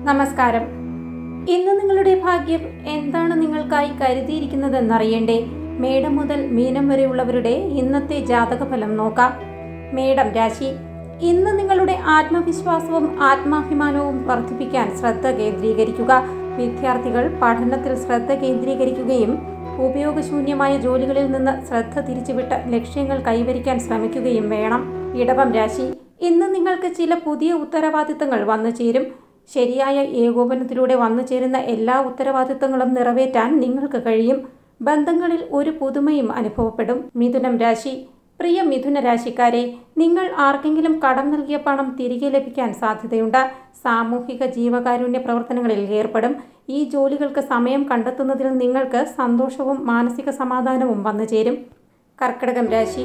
നമസ്കാരം ഇന്ന് നിങ്ങളുടെ ഭാഗ്യം എന്താണ് നിങ്ങൾക്കായി കരുതിയിരിക്കുന്നതെന്നറിയണ്ടേ മേടം മുതൽ മീനം വരെയുള്ളവരുടെ ഇന്നത്തെ ജാതകഫലം നോക്കാം മേടം രാശി ഇന്ന് നിങ്ങളുടെ ആത്മവിശ്വാസവും ആത്മാഭിമാനവും വർദ്ധിപ്പിക്കാൻ ശ്രദ്ധ കേന്ദ്രീകരിക്കുക വിദ്യാർത്ഥികൾ പഠനത്തിൽ ശ്രദ്ധ കേന്ദ്രീകരിക്കുകയും ഉപയോഗശൂന്യമായ ജോലികളിൽ നിന്ന് ശ്രദ്ധ തിരിച്ചുവിട്ട് ലക്ഷ്യങ്ങൾ കൈവരിക്കാൻ ശ്രമിക്കുകയും വേണം ഇടവം രാശി ഇന്ന് നിങ്ങൾക്ക് ചില പുതിയ ഉത്തരവാദിത്തങ്ങൾ വന്നു ചേരും ശരിയായ ഏകോപനത്തിലൂടെ വന്നു ചേരുന്ന എല്ലാ ഉത്തരവാദിത്തങ്ങളും നിറവേറ്റാൻ നിങ്ങൾക്ക് കഴിയും ബന്ധങ്ങളിൽ ഒരു പുതുമയും അനുഭവപ്പെടും മിഥുനം രാശി പ്രിയ മിഥുന രാശിക്കാരെ നിങ്ങൾ ആർക്കെങ്കിലും കടം നൽകിയ പണം തിരികെ ലഭിക്കാൻ സാധ്യതയുണ്ട് സാമൂഹിക ജീവകാരുണ്യ പ്രവർത്തനങ്ങളിൽ ഏർപ്പെടും ഈ ജോലികൾക്ക് സമയം കണ്ടെത്തുന്നതിൽ നിങ്ങൾക്ക് സന്തോഷവും മാനസിക സമാധാനവും വന്നു ചേരും കർക്കിടകം രാശി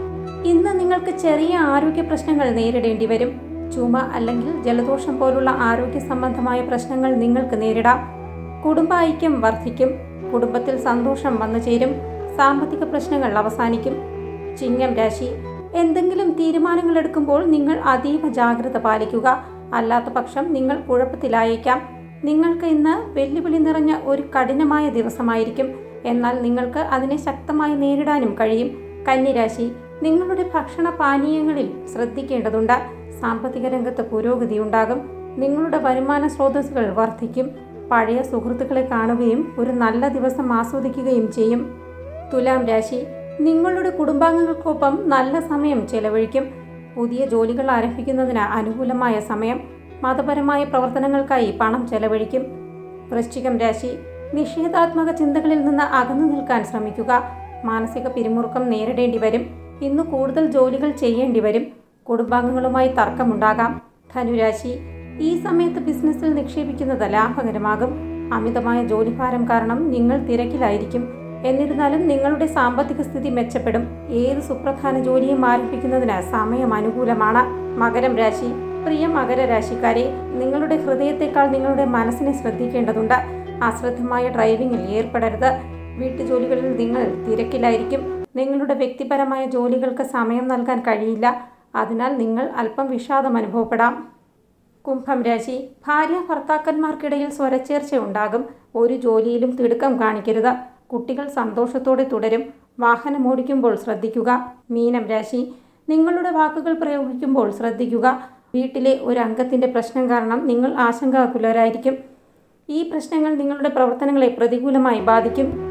ഇന്ന് നിങ്ങൾക്ക് ചെറിയ ആരോഗ്യ പ്രശ്നങ്ങൾ നേരിടേണ്ടി വരും ചുമ അല്ലെങ്കിൽ ജലദോഷം പോലുള്ള ആരോഗ്യ സംബന്ധമായ പ്രശ്നങ്ങൾ നിങ്ങൾക്ക് നേരിടാം കുടുംബ ഐക്യം വർദ്ധിക്കും കുടുംബത്തിൽ സന്തോഷം വന്നു ചേരും സാമ്പത്തിക പ്രശ്നങ്ങൾ അവസാനിക്കും ചിങ്ങം രാശി എന്തെങ്കിലും തീരുമാനങ്ങൾ എടുക്കുമ്പോൾ നിങ്ങൾ അതീവ ജാഗ്രത പാലിക്കുക അല്ലാത്ത പക്ഷം നിങ്ങൾ കുഴപ്പത്തിലായേക്കാം നിങ്ങൾക്ക് ഇന്ന് വെല്ലുവിളി നിറഞ്ഞ ഒരു കഠിനമായ ദിവസമായിരിക്കും എന്നാൽ നിങ്ങൾക്ക് അതിനെ ശക്തമായി നേരിടാനും കഴിയും കന്നിരാശി നിങ്ങളുടെ ഭക്ഷണ പാനീയങ്ങളിൽ ശ്രദ്ധിക്കേണ്ടതുണ്ട് സാമ്പത്തിക രംഗത്ത് പുരോഗതി ഉണ്ടാകും നിങ്ങളുടെ വരുമാന സ്രോതസ്സുകൾ വർദ്ധിക്കും പഴയ സുഹൃത്തുക്കളെ കാണുകയും ഒരു നല്ല ദിവസം ആസ്വദിക്കുകയും ചെയ്യും തുലാം രാശി നിങ്ങളുടെ കുടുംബാംഗങ്ങൾക്കൊപ്പം നല്ല സമയം ചെലവഴിക്കും പുതിയ ജോലികൾ ആരംഭിക്കുന്നതിന് അനുകൂലമായ സമയം മതപരമായ പ്രവർത്തനങ്ങൾക്കായി പണം ചെലവഴിക്കും വൃശ്ചികം രാശി നിഷേധാത്മക ചിന്തകളിൽ നിന്ന് അകന്നു നിൽക്കാൻ ശ്രമിക്കുക മാനസിക പിരിമുറുക്കം നേരിടേണ്ടി വരും ഇന്ന് കൂടുതൽ ജോലികൾ ചെയ്യേണ്ടി വരും കുടുംബാംഗങ്ങളുമായി തർക്കമുണ്ടാകാം ധനുരാശി ഈ സമയത്ത് ബിസിനസ്സിൽ നിക്ഷേപിക്കുന്നത് ലാഭകരമാകും അമിതമായ ജോലിഭാരം കാരണം നിങ്ങൾ തിരക്കിലായിരിക്കും എന്നിരുന്നാലും നിങ്ങളുടെ സാമ്പത്തിക സ്ഥിതി മെച്ചപ്പെടും ഏത് സുപ്രധാന ജോലിയും ആരംഭിക്കുന്നതിന് സമയം അനുകൂലമാണ് മകരം രാശി പ്രിയ മകര രാശിക്കാരെ നിങ്ങളുടെ ഹൃദയത്തെക്കാൾ നിങ്ങളുടെ മനസ്സിനെ ശ്രദ്ധിക്കേണ്ടതുണ്ട് അശ്രദ്ധമായ ഡ്രൈവിംഗിൽ ഏർപ്പെടരുത് വീട്ടുജോലികളിൽ നിങ്ങൾ തിരക്കിലായിരിക്കും നിങ്ങളുടെ വ്യക്തിപരമായ ജോലികൾക്ക് സമയം നൽകാൻ കഴിയില്ല അതിനാൽ നിങ്ങൾ അല്പം വിഷാദം അനുഭവപ്പെടാം കുംഭം രാശി ഭാര്യ ഭർത്താക്കന്മാർക്കിടയിൽ സ്വരച്ചേർച്ച ഉണ്ടാകും ഒരു ജോലിയിലും തിടുക്കം കാണിക്കരുത് കുട്ടികൾ സന്തോഷത്തോടെ തുടരും വാഹനം ഓടിക്കുമ്പോൾ ശ്രദ്ധിക്കുക മീനം രാശി നിങ്ങളുടെ വാക്കുകൾ പ്രയോഗിക്കുമ്പോൾ ശ്രദ്ധിക്കുക വീട്ടിലെ ഒരു അംഗത്തിൻ്റെ പ്രശ്നം കാരണം നിങ്ങൾ ആശങ്കാകുലരായിരിക്കും ഈ പ്രശ്നങ്ങൾ നിങ്ങളുടെ പ്രവർത്തനങ്ങളെ പ്രതികൂലമായി ബാധിക്കും